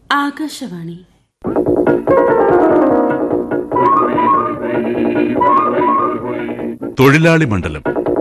ആകാശവാണി തൊഴിലാളി മണ്ഡലം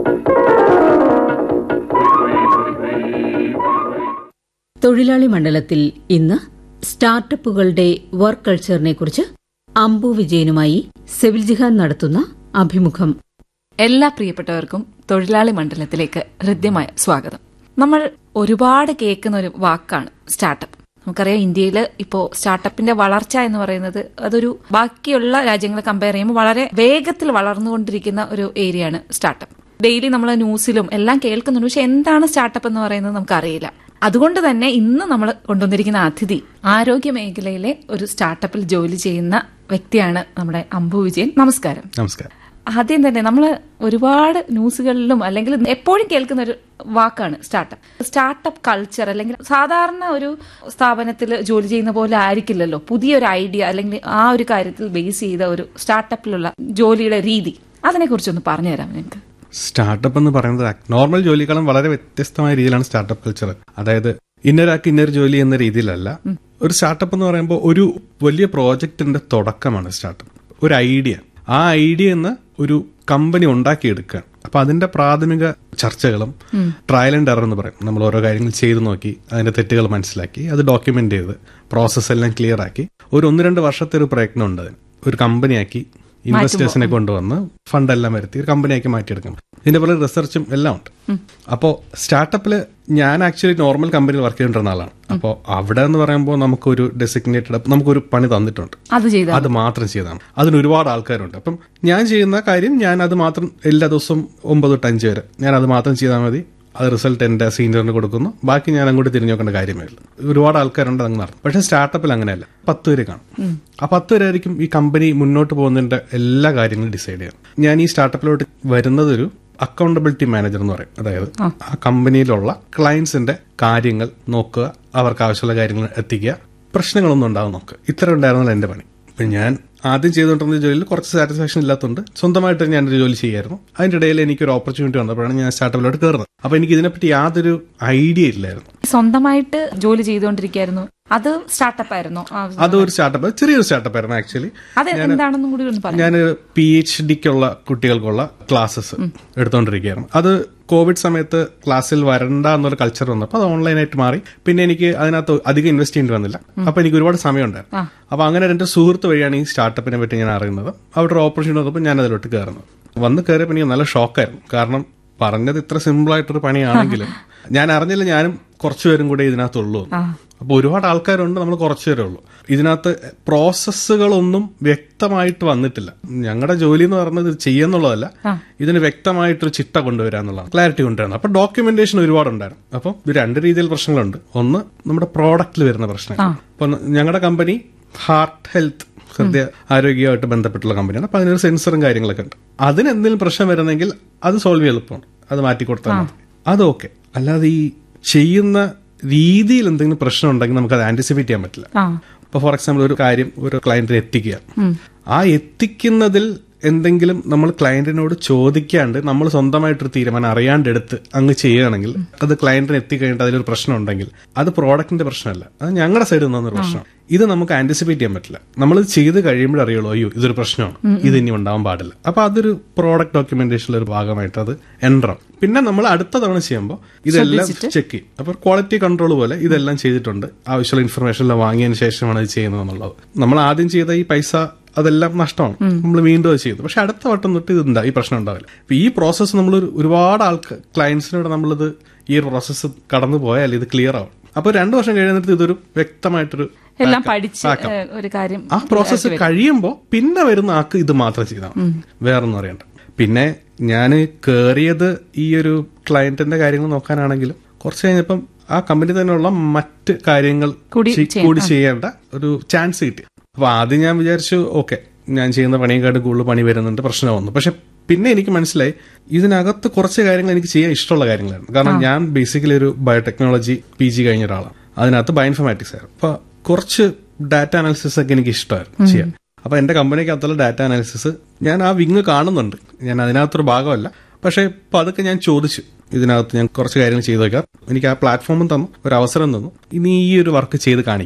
തൊഴിലാളി മണ്ഡലത്തിൽ ഇന്ന് സ്റ്റാർട്ടപ്പുകളുടെ വർക്ക് കൾച്ചറിനെ കുറിച്ച് അംബു വിജയനുമായി സെവിൽ ജിഹാൻ നടത്തുന്ന അഭിമുഖം എല്ലാ പ്രിയപ്പെട്ടവർക്കും തൊഴിലാളി മണ്ഡലത്തിലേക്ക് ഹൃദ്യമായ സ്വാഗതം നമ്മൾ ഒരുപാട് കേൾക്കുന്ന ഒരു വാക്കാണ് സ്റ്റാർട്ടപ്പ് നമുക്കറിയാം ഇന്ത്യയിൽ ഇപ്പോൾ സ്റ്റാർട്ടപ്പിന്റെ വളർച്ച എന്ന് പറയുന്നത് അതൊരു ബാക്കിയുള്ള രാജ്യങ്ങളെ കമ്പയർ ചെയ്യുമ്പോൾ വളരെ വേഗത്തിൽ വളർന്നുകൊണ്ടിരിക്കുന്ന ഒരു ഏരിയയാണ് സ്റ്റാർട്ടപ്പ് ഡെയിലി നമ്മൾ ന്യൂസിലും എല്ലാം കേൾക്കുന്നുണ്ട് പക്ഷെ എന്താണ് സ്റ്റാർട്ടപ്പ് എന്ന് പറയുന്നത് നമുക്കറിയില്ല അതുകൊണ്ട് തന്നെ ഇന്ന് നമ്മൾ കൊണ്ടുവന്നിരിക്കുന്ന അതിഥി ആരോഗ്യ മേഖലയിലെ ഒരു സ്റ്റാർട്ടപ്പിൽ ജോലി ചെയ്യുന്ന വ്യക്തിയാണ് നമ്മുടെ അംബു വിജയൻ നമസ്കാരം നമസ്കാരം ആദ്യം തന്നെ നമ്മൾ ഒരുപാട് ന്യൂസുകളിലും അല്ലെങ്കിൽ എപ്പോഴും കേൾക്കുന്ന ഒരു വാക്കാണ് സ്റ്റാർട്ടപ്പ് സ്റ്റാർട്ടപ്പ് കൾച്ചർ അല്ലെങ്കിൽ സാധാരണ ഒരു സ്ഥാപനത്തിൽ ജോലി ചെയ്യുന്ന പോലെ ആയിരിക്കില്ലല്ലോ പുതിയൊരു ഐഡിയ അല്ലെങ്കിൽ ആ ഒരു കാര്യത്തിൽ ബേസ് ചെയ്ത ഒരു സ്റ്റാർട്ടപ്പിലുള്ള ജോലിയുടെ രീതി അതിനെക്കുറിച്ചൊന്ന് പറഞ്ഞുതരാം നിങ്ങൾക്ക് സ്റ്റാർട്ടപ്പ് എന്ന് പറയുന്നത് നോർമൽ ജോലികളും വളരെ വ്യത്യസ്തമായ രീതിയിലാണ് സ്റ്റാർട്ടപ്പ് കൾച്ചർ അതായത് ഇന്നൊരാൾക്ക് ഇന്നൊരു ജോലി എന്ന രീതിയിലല്ല ഒരു സ്റ്റാർട്ടപ്പ് എന്ന് പറയുമ്പോൾ ഒരു വലിയ പ്രോജക്റ്റിന്റെ തുടക്കമാണ് സ്റ്റാർട്ടപ്പ് ഒരു ഐഡിയ ആ ഐഡിയ എന്ന് ഒരു കമ്പനി ഉണ്ടാക്കിയെടുക്കുക അപ്പൊ അതിന്റെ പ്രാഥമിക ചർച്ചകളും ട്രയൽ ആൻഡ് എറർ എന്ന് പറയും നമ്മൾ ഓരോ കാര്യങ്ങൾ ചെയ്തു നോക്കി അതിന്റെ തെറ്റുകൾ മനസ്സിലാക്കി അത് ഡോക്യുമെന്റ് ചെയ്ത് പ്രോസസ്സ് എല്ലാം ക്ലിയർ ആക്കി ഒരു ഒന്ന് രണ്ട് വർഷത്തെ ഒരു പ്രയത്നം ഉണ്ട് അതിന് ഒരു കമ്പനിയാക്കി ഇൻവെസ്റ്റേഴ്സിനെ കൊണ്ടുവന്ന് ഫണ്ട് എല്ലാം വരുത്തി ഒരു കമ്പനിയാക്കി മാറ്റിയെടുക്കും ഇതിന്റെ പോലെ റിസർച്ചും എല്ലാം ഉണ്ട് അപ്പോൾ സ്റ്റാർട്ടപ്പിൽ ഞാൻ ആക്ച്വലി നോർമൽ കമ്പനിയിൽ വർക്ക് ചെയ്തിട്ടുള്ള ആളാണ് അപ്പോൾ അവിടെ എന്ന് പറയുമ്പോൾ നമുക്കൊരു ഡെസിഗ്നേറ്റഡ് നമുക്കൊരു പണി തന്നിട്ടുണ്ട് അത് ചെയ്ത അത് മാത്രം ചെയ്താണ് അതിന് ഒരുപാട് ആൾക്കാരുണ്ട് അപ്പം ഞാൻ ചെയ്യുന്ന കാര്യം ഞാൻ അത് മാത്രം എല്ലാ ദിവസവും ഒമ്പത് തൊട്ട് അഞ്ച് വരെ ഞാൻ അത് മാത്രം ചെയ്താൽ മതി അത് റിസൾട്ട് എന്റെ സീനിയറിന് കൊടുക്കുന്നു ബാക്കി ഞാൻ അങ്ങോട്ട് തിരിഞ്ഞു നോക്കേണ്ട കാര്യമേ ഉള്ളൂ ഒരുപാട് ആൾക്കാരുണ്ട് അങ്ങ് നടത്തും പക്ഷേ സ്റ്റാർട്ടപ്പിൽ അങ്ങനെയല്ല പത്ത് പേര് കാണും ആ പത്ത് പേരായിരിക്കും ഈ കമ്പനി മുന്നോട്ട് പോകുന്നതിന്റെ എല്ലാ കാര്യങ്ങളും ഡിസൈഡ് ചെയ്യാം ഞാൻ ഈ സ്റ്റാർട്ടപ്പിലോട്ട് വരുന്നത് ഒരു അക്കൗണ്ടബിലിറ്റി മാനേജർ എന്ന് പറയും അതായത് ആ കമ്പനിയിലുള്ള ക്ലയൻസിന്റെ കാര്യങ്ങൾ നോക്കുക അവർക്ക് ആവശ്യമുള്ള കാര്യങ്ങൾ എത്തിക്കുക പ്രശ്നങ്ങളൊന്നും ഉണ്ടാവും നോക്കുക ഇത്ര ഉണ്ടായിരുന്നല്ലോ എന്റെ പണി ഇപ്പൊ ഞാൻ ആദ്യം ചെയ്തുകൊണ്ടിരുന്ന ജോലിയിൽ കുറച്ച് സാറ്റിസ്ഫാക്ഷൻ ഇല്ലാത്തതുകൊണ്ട് സ്വന്തമായിട്ട് ഞാനൊരു ജോലി ചെയ്യായിരുന്നു അതിന്റെ ഇടയിൽ എനിക്കൊരു ഓപ്പർച്യൂണിറ്റി വന്നപ്പോഴാണ് ഞാൻ സ്റ്റാർട്ടപ്പിലോട്ട് കയറുന്നത് അപ്പൊ എനിക്ക് ഇതിനെപ്പറ്റി യാതൊരു ഐഡിയ ഇല്ലായിരുന്നു സ്വന്തമായിട്ട് ജോലി ചെയ്തുകൊണ്ടിരിക്കുകയായിരുന്നു അത് സ്റ്റാർട്ടപ്പ് ആയിരുന്നു അതൊരു സ്റ്റാർട്ടപ്പ് ചെറിയൊരു സ്റ്റാർട്ടപ്പ് ആയിരുന്നു ആക്ച്വലി അത് എന്താണെന്നും കൂടി ഒന്ന് പറയാം ഞാൻ പി എച്ച് ഡിക്കുള്ള കുട്ടികൾക്കുള്ള ക്ലാസ്സസ് എടുത്തുകൊണ്ടിരിക്കുകയായിരുന്നു അത് കോവിഡ് സമയത്ത് ക്ലാസ്സിൽ വരണ്ട എന്നൊരു കൾച്ചർ വന്നപ്പോൾ അത് ഓൺലൈനായിട്ട് മാറി പിന്നെ എനിക്ക് അതിനകത്ത് അധികം ഇൻവെസ്റ്റ് ചെയ്യേണ്ടി വന്നില്ല അപ്പൊ എനിക്ക് ഒരുപാട് സമയമുണ്ടായിരുന്നു അപ്പൊ അങ്ങനെ എന്റെ സുഹൃത്ത് വഴിയാണ് ഈ സ്റ്റാർട്ടപ്പിനെ പറ്റി ഞാൻ അറിയുന്നത് അവിടെ ഒരു ഓപ്പർച്യൂണിറ്റി വന്നപ്പോൾ ഞാൻ അതിലോട്ട് കയറുന്നത് വന്ന് കയറിയപ്പോൾ എനിക്ക് നല്ല ഷോക്കായിരുന്നു കാരണം പറഞ്ഞത് ഇത്ര സിമ്പിൾ ആയിട്ടൊരു പണിയാണെങ്കിലും ഞാൻ അറിഞ്ഞില്ല ഞാനും കുറച്ചുപേരും കൂടെ ഇതിനകത്തുള്ളൂ അപ്പൊ ഒരുപാട് ആൾക്കാരുണ്ട് നമ്മൾ കുറച്ചുപേരേ ഉള്ളൂ ഇതിനകത്ത് പ്രോസസ്സുകളൊന്നും വ്യക്തമായിട്ട് വന്നിട്ടില്ല ഞങ്ങളുടെ ജോലി എന്ന് പറയുന്നത് ഇത് ചെയ്യുന്നുള്ളതല്ല ഇതിന് വ്യക്തമായിട്ടൊരു ചിട്ട കൊണ്ടുവരിക എന്നുള്ളതാണ് ക്ലാരിറ്റി കൊണ്ടുവരണം അപ്പൊ ഡോക്യുമെന്റേഷൻ ഒരുപാടുണ്ടായിരുന്നു അപ്പം ഇത് രണ്ട് രീതിയിൽ പ്രശ്നങ്ങളുണ്ട് ഒന്ന് നമ്മുടെ പ്രോഡക്റ്റിൽ വരുന്ന പ്രശ്നം അപ്പൊ ഞങ്ങളുടെ കമ്പനി ഹാർട്ട് ഹെൽത്ത് ഹൃദയ ആരോഗ്യമായിട്ട് ബന്ധപ്പെട്ടുള്ള കമ്പനിയാണ് അപ്പൊ അതിനൊരു സെൻസറും കാര്യങ്ങളൊക്കെ ഉണ്ട് അതിന് എന്തെങ്കിലും പ്രശ്നം വരുന്നെങ്കിൽ അത് സോൾവ് ചെയ്യാൻ എളുപ്പമാണ് അത് മാറ്റി കൊടുത്താൽ മതി അത് ഓക്കെ അല്ലാതെ ഈ ചെയ്യുന്ന രീതിയിൽ എന്തെങ്കിലും പ്രശ്നം ഉണ്ടെങ്കിൽ നമുക്ക് അത് ആന്റിസിപ്പേറ്റ് ചെയ്യാൻ പറ്റില്ല ഇപ്പൊ ഫോർ എക്സാമ്പിൾ ഒരു കാര്യം ഒരു ക്ലയന്റിനെ എത്തിക്കുക ആ എത്തിക്കുന്നതിൽ എന്തെങ്കിലും നമ്മൾ ക്ലയന്റിനോട് ചോദിക്കാണ്ട് നമ്മൾ സ്വന്തമായിട്ടൊരു തീരുമാനം അറിയാണ്ട് എടുത്ത് അങ്ങ് ചെയ്യുകയാണെങ്കിൽ അത് ക്ലയന്റിന് എത്തിക്കഴിഞ്ഞിട്ട് അതിലൊരു പ്രശ്നം ഉണ്ടെങ്കിൽ അത് പ്രോഡക്റ്റിന്റെ പ്രശ്നമല്ല അത് ഞങ്ങളുടെ സൈഡിൽ നിന്നൊരു പ്രശ്നം ഇത് നമുക്ക് ആന്റിസിപ്പേറ്റ് ചെയ്യാൻ പറ്റില്ല നമ്മൾ ചെയ്ത് കഴിയുമ്പോൾ അറിയുള്ളൂ അയ്യോ ഇതൊരു പ്രശ്നമാണ് ഇത് ഇനി ഉണ്ടാവാൻ പാടില്ല അപ്പൊ അതൊരു പ്രോഡക്റ്റ് ഡോക്യുമെന്റേഷനിലെ ഒരു ഭാഗമായിട്ട് അത് എൻട്രാം പിന്നെ നമ്മൾ അടുത്ത തവണ ചെയ്യുമ്പോൾ ഇതെല്ലാം ചെക്ക് ചെയ്യും അപ്പൊ ക്വാളിറ്റി കൺട്രോൾ പോലെ ഇതെല്ലാം ചെയ്തിട്ടുണ്ട് ആവശ്യമുള്ള ഇൻഫർമേഷൻ എല്ലാം വാങ്ങിയതിന് ശേഷമാണ് ഇത് ചെയ്യുന്നത് എന്നുള്ളത് നമ്മൾ ആദ്യം ചെയ്ത ഈ പൈസ അതെല്ലാം നഷ്ടമാണ് നമ്മൾ വീണ്ടും അത് ചെയ്തു പക്ഷെ അടുത്ത വട്ടം തൊട്ട് ഇത് ഉണ്ടാവും ഈ പ്രശ്നം ഉണ്ടാവില്ല അപ്പൊ ഈ പ്രോസസ്സ് നമ്മൾ ഒരുപാട് ആൾക്ക് ക്ലയൻസിനോട് നമ്മളിത് ഈ ഒരു പ്രോസസ്സ് കടന്നു പോയാൽ ഇത് ക്ലിയർ ആവും അപ്പൊ രണ്ടു വർഷം കഴിയുന്നിടത്ത് ഇതൊരു വ്യക്തമായിട്ടൊരു എല്ലാം പഠിച്ച് ഏഹ്, ഒരു കാര്യം ആ പ്രോസസ്സ് കഴിയുമ്പോൾ പിന്നെ വരുന്ന ആൾക്ക് ഇത് മാത്രം ചെയ്താൽ മതി വേറൊന്നും അറിയണ്ട പിന്നെ ഞാൻ കേറിയത് ഈ ഒരു ക്ലയന്റിന്റെ കാര്യങ്ങൾ നോക്കാനാണെങ്കിലും കുറച്ച് കഴിഞ്ഞപ്പം ആ കമ്പനി തന്നെയുള്ള മറ്റ് കാര്യങ്ങൾ കൂടി ചെ- കൂടി ചെയ്യേണ്ട ഒരു ചാൻസ് കിട്ടി അപ്പൊ ആദ്യം ഞാൻ വിചാരിച്ചു ഓക്കെ ഞാൻ ചെയ്യുന്ന പണിയെക്കാട്ട് കൂടുതൽ പണി വരുന്നുണ്ട് പ്രശ്നമാവുന്നു പക്ഷെ പിന്നെ എനിക്ക് മനസ്സിലായി ഇതിനകത്ത് കുറച്ച് കാര്യങ്ങൾ എനിക്ക് ചെയ്യാൻ ഇഷ്ടമുള്ള കാര്യങ്ങളായിരുന്നു കാരണം ഞാൻ ബേസിക്കലി ഒരു ബയോടെക്നോളജി പി ജി കഴിഞ്ഞ ഒരാളാണ് അതിനകത്ത് ബയോഇൻഫോമാറ്റിക്സ് ആയിരുന്നു അപ്പൊ കുറച്ച് ഡാറ്റ അനാലിസിസ് ഒക്കെ എനിക്ക് ഇഷ്ടമായിരുന്നു ചെയ്യാൻ അപ്പൊ എന്റെ കമ്പനിക്കകത്തുള്ള ഡാറ്റ അനാലിസിസ് ഞാൻ ആ വിങ് കാണുന്നുണ്ട് ഞാൻ അതിനകത്തൊരു ഭാഗമല്ല പക്ഷെ ഇപ്പൊ അതൊക്കെ ഞാൻ ചോദിച്ചു ഇതിനകത്ത് ഞാൻ കുറച്ച് കാര്യങ്ങൾ ചെയ്തു വെക്കാം എനിക്ക് ആ പ്ലാറ്റ്ഫോമും തന്നു ഒരു അവസരം തന്നു ഇനി ഈ ഒരു വർക്ക് ചെയ്ത് കാണിക്കും